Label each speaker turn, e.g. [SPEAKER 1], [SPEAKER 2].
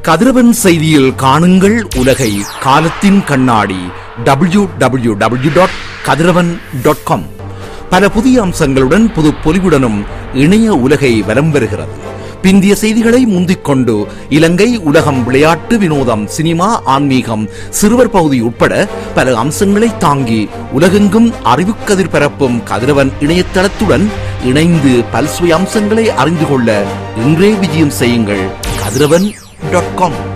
[SPEAKER 1] கதிரவன் செய்தியில் காணுங்கள் உலகை காலத்தின் கண்ணாடி W W W dot Kathiravan dot com பல புதிய அம்சங்களுடன் புது பொலிவுடனும் இணைய உலகை வலம் வருகிறது பிந்திய செய்திகளை முந்திக் கொண்டு இலங்கை உலகம் விளையாட்டு வினோதம் சினிமா ஆன்மீகம் சிறுவர் பகுதி உட்பட பல அம்சங்களை தாங்கி உலகெங்கும் அறிவுக்கதிர் பரப்பும் கதிரவன் இணையதளத்துடன் இணைந்து பல்சுவை அம்சங்களை அறிந்து கொள்ள இன்றே விஜயம் செய்யுங்கள் கதிரவன் டாட் காம்